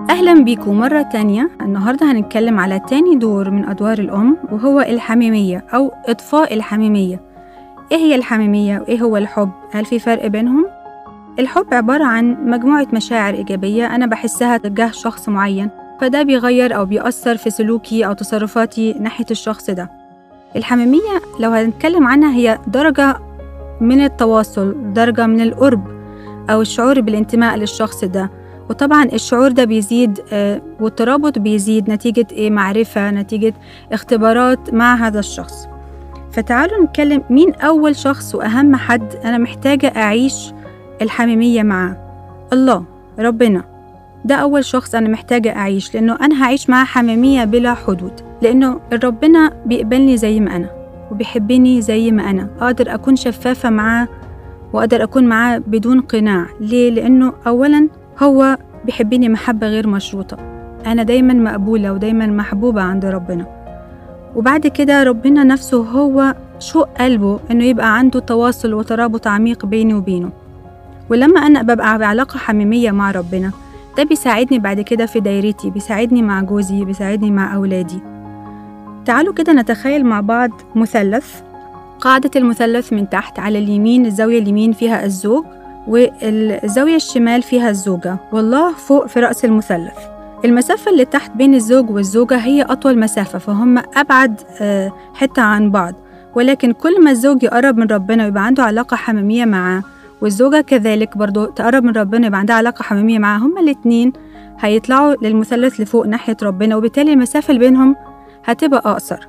أهلا بيكم مرة تانية النهاردة هنتكلم على تاني دور من أدوار الأم وهو الحميمية أو إطفاء الحميمية إيه هي الحميمية وإيه هو الحب؟ هل في فرق بينهم؟ الحب عبارة عن مجموعة مشاعر إيجابية أنا بحسها تجاه شخص معين فده بيغير أو بيأثر في سلوكي أو تصرفاتي ناحية الشخص ده الحميمية لو هنتكلم عنها هي درجة من التواصل درجة من القرب أو الشعور بالانتماء للشخص ده وطبعا الشعور ده بيزيد آه، والترابط بيزيد نتيجة إيه معرفة نتيجة اختبارات مع هذا الشخص فتعالوا نتكلم مين أول شخص وأهم حد أنا محتاجة أعيش الحميمية معاه الله ربنا ده أول شخص أنا محتاجة أعيش لأنه أنا هعيش معاه حميمية بلا حدود لأنه ربنا بيقبلني زي ما أنا وبيحبني زي ما أنا أقدر أكون شفافة معاه وأقدر أكون معاه بدون قناع ليه؟ لأنه أولا هو بيحبني محبة غير مشروطة أنا دايما مقبولة ودايما محبوبة عند ربنا وبعد كده ربنا نفسه هو شوق قلبه إنه يبقى عنده تواصل وترابط عميق بيني وبينه ولما أنا ببقى بعلاقة حميمية مع ربنا ده بيساعدني بعد كده في دايرتي بيساعدني مع جوزي بيساعدني مع أولادي تعالوا كده نتخيل مع بعض مثلث قاعدة المثلث من تحت على اليمين الزاوية اليمين فيها الزوج والزاوية الشمال فيها الزوجة والله فوق في رأس المثلث المسافة اللي تحت بين الزوج والزوجة هي أطول مسافة فهم أبعد آه، حتة عن بعض ولكن كل ما الزوج يقرب من ربنا ويبقى عنده علاقة حميمية معاه والزوجة كذلك برضو تقرب من ربنا يبقى عندها علاقة حميمية معاه هما الاتنين هيطلعوا للمثلث لفوق ناحية ربنا وبالتالي المسافة اللي بينهم هتبقى أقصر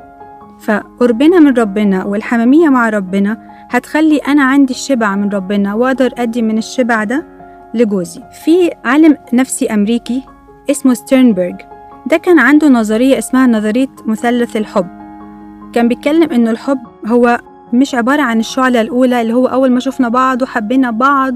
فقربنا من ربنا والحميمية مع ربنا هتخلي أنا عندي الشبع من ربنا وأقدر أدي من الشبع ده لجوزي في عالم نفسي أمريكي اسمه ستيرنبرج ده كان عنده نظرية اسمها نظرية مثلث الحب كان بيتكلم إنه الحب هو مش عبارة عن الشعلة الأولى اللي هو أول ما شفنا بعض وحبينا بعض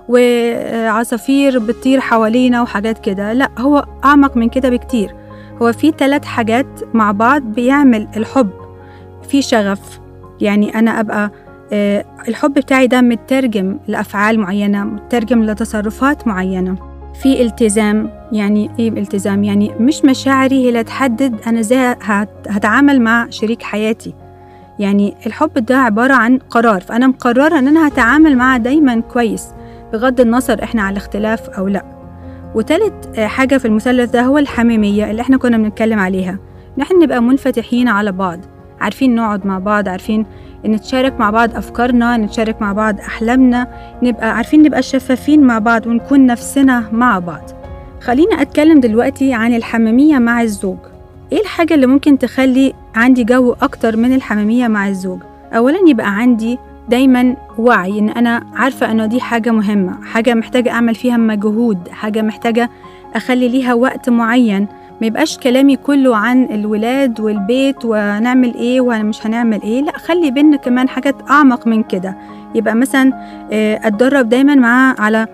وعصافير بتطير حوالينا وحاجات كده لا هو أعمق من كده بكتير هو في ثلاث حاجات مع بعض بيعمل الحب في شغف يعني أنا أبقى آه، الحب بتاعي ده مترجم لأفعال معينة مترجم لتصرفات معينة في التزام يعني ايه التزام يعني مش مشاعري هي اللي تحدد انا ازاي هت- هتعامل مع شريك حياتي يعني الحب ده عبارة عن قرار فأنا مقررة إن أنا هتعامل معاه دايما كويس بغض النظر إحنا على اختلاف أو لأ وتالت آه، حاجة في المثلث ده هو الحميمية اللي إحنا كنا بنتكلم عليها إن إحنا نبقى منفتحين على بعض عارفين نقعد مع بعض عارفين نتشارك مع بعض أفكارنا نتشارك مع بعض أحلامنا نبقى عارفين نبقى شفافين مع بعض ونكون نفسنا مع بعض خلينا أتكلم دلوقتي عن الحميمية مع الزوج إيه الحاجة اللي ممكن تخلي عندي جو أكتر من الحميمية مع الزوج أولا يبقى عندي دايما وعي إن أنا عارفة إنه دي حاجة مهمة حاجة محتاجة أعمل فيها مجهود حاجة محتاجة أخلي ليها وقت معين ما يبقاش كلامي كله عن الولاد والبيت ونعمل ايه ومش هنعمل ايه لا خلي بينا كمان حاجات اعمق من كده يبقى مثلا آه، اتدرب دايما معاه على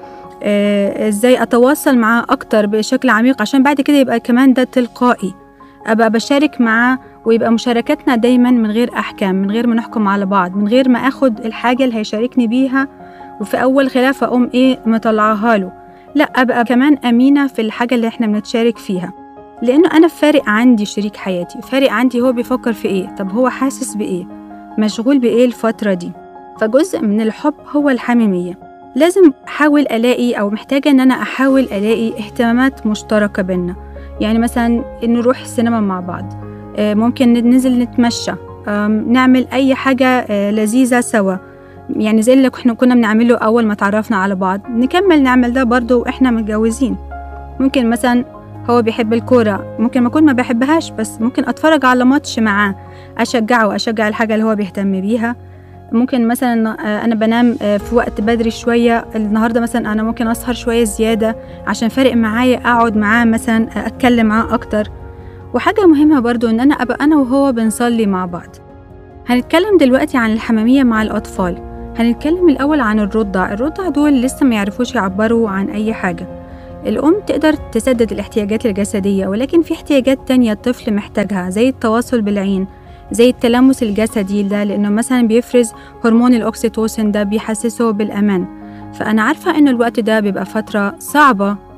آه، ازاي اتواصل معاه اكتر بشكل عميق عشان بعد كده يبقى كمان ده تلقائي ابقى بشارك معاه ويبقى مشاركتنا دايما من غير احكام من غير ما نحكم على بعض من غير ما اخد الحاجه اللي هيشاركني بيها وفي اول خلاف اقوم ايه مطلعاها له لا ابقى كمان امينه في الحاجه اللي احنا بنتشارك فيها لانه انا فارق عندي شريك حياتي فارق عندي هو بيفكر في ايه طب هو حاسس بايه مشغول بايه الفتره دي فجزء من الحب هو الحميميه لازم احاول الاقي او محتاجه ان انا احاول الاقي اهتمامات مشتركه بينا يعني مثلا نروح السينما مع بعض آه، ممكن ننزل نتمشى آم، نعمل اي حاجه آه، لذيذه سوا يعني زي اللي احنا كنا بنعمله اول ما تعرفنا على بعض نكمل نعمل ده برضو واحنا متجوزين ممكن مثلا هو بيحب الكورة ممكن ما أكون ما بحبهاش بس ممكن أتفرج على ماتش معاه أشجعه وأشجع الحاجة اللي هو بيهتم بيها ممكن مثلا آه، أنا بنام آه، في وقت بدري شوية النهاردة مثلا أنا ممكن أسهر شوية زيادة عشان فارق معايا أقعد معاه مثلا آه، أتكلم معاه أكتر وحاجة مهمة برضو إن أنا أبقى أنا وهو بنصلي مع بعض هنتكلم دلوقتي عن الحمامية مع الأطفال هنتكلم الأول عن الرضع الرضع دول لسه ما يعرفوش يعبروا عن أي حاجة الأم تقدر تسدد الاحتياجات الجسدية ولكن في احتياجات تانية الطفل محتاجها زي التواصل بالعين زي التلامس الجسدي ده لأنه مثلا بيفرز هرمون الأكسيتوسين ده بيحسسه بالأمان فأنا عارفة إن الوقت ده بيبقى فترة صعبة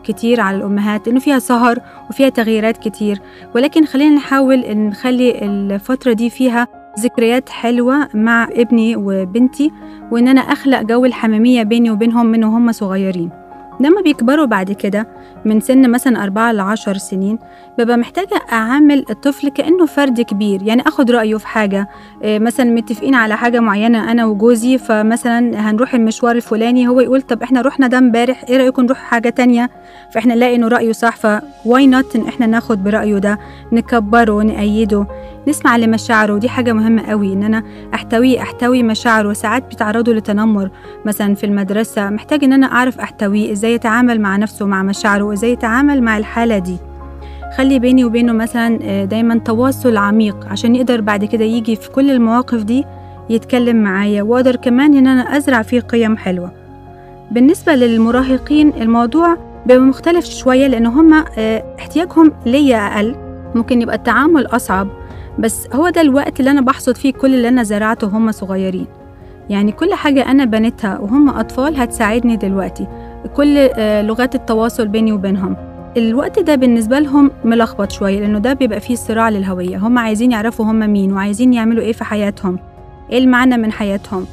كتير على الأمهات لأنه فيها سهر وفيها تغييرات كتير ولكن خلينا نحاول نخلي الفترة دي فيها ذكريات حلوة مع ابني وبنتي وإن أنا أخلق جو الحميمية بيني وبينهم من وهم صغيرين لما بيكبروا بعد كده من سن مثلا أربعة لعشر سنين ببقى محتاجة أعامل الطفل كأنه فرد كبير يعني أخد رأيه في حاجة إيه مثلا متفقين على حاجة معينة أنا وجوزي فمثلا هنروح المشوار الفلاني هو يقول طب إحنا رحنا ده امبارح إيه رأيكم نروح حاجة تانية فإحنا نلاقي إنه رأيه صح فواي نوت إن إحنا ناخد برأيه ده نكبره نأيده نسمع لمشاعره ودي حاجة مهمة قوي إن أنا أحتويه أحتوي مشاعره ساعات بيتعرضوا لتنمر مثلا في المدرسة محتاج إن أنا أعرف أحتويه إزاي يتعامل مع نفسه مع مشاعره وإزاي يتعامل مع الحالة دي خلي بيني وبينه مثلا دايما تواصل عميق عشان يقدر بعد كده يجي في كل المواقف دي يتكلم معايا وأقدر كمان إن أنا أزرع فيه قيم حلوة بالنسبة للمراهقين الموضوع بيبقى مختلف شوية لأن هما احتياجهم ليا أقل ممكن يبقى التعامل أصعب بس هو ده الوقت اللي أنا بحصد فيه كل اللي أنا زرعته وهم صغيرين يعني كل حاجة أنا بنيتها وهم أطفال هتساعدني دلوقتي كل لغات التواصل بيني وبينهم الوقت ده بالنسبة لهم ملخبط شوية لأنه ده بيبقى فيه صراع للهوية هم عايزين يعرفوا هم مين وعايزين يعملوا إيه في حياتهم إيه المعنى من حياتهم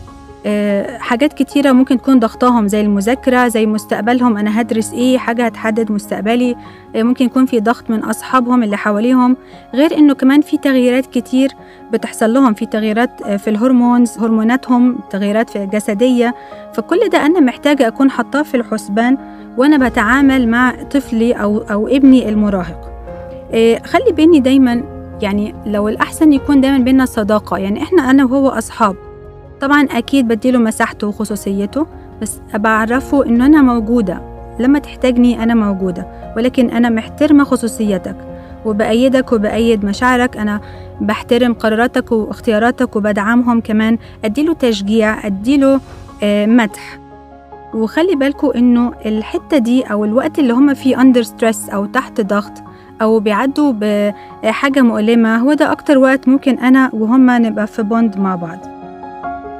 أه حاجات كتيرة ممكن تكون ضغطاهم زي المذاكرة زي مستقبلهم أنا هدرس إيه حاجة هتحدد مستقبلي أه ممكن يكون في ضغط من أصحابهم اللي حواليهم غير إنه كمان في تغييرات كتير بتحصل لهم في تغييرات في الهرمونز هرموناتهم تغييرات في جسدية فكل ده أنا محتاجة أكون حطاه في الحسبان وأنا بتعامل مع طفلي أو, أو ابني المراهق أه خلي بيني دايما يعني لو الأحسن يكون دايما بينا صداقة يعني إحنا أنا وهو أصحاب طبعا أكيد بديله مساحته وخصوصيته بس بعرفه إنه أنا موجودة لما تحتاجني أنا موجودة ولكن أنا محترمة خصوصيتك وبأيدك وبأيد مشاعرك أنا بحترم قراراتك واختياراتك وبدعمهم كمان أديله تشجيع أديله آه مدح وخلي بالكوا إنه الحتة دي أو الوقت اللي هم فيه أندر ستريس أو تحت ضغط أو بيعدوا بحاجة مؤلمة هو ده أكتر وقت ممكن أنا وهم نبقى في بوند مع بعض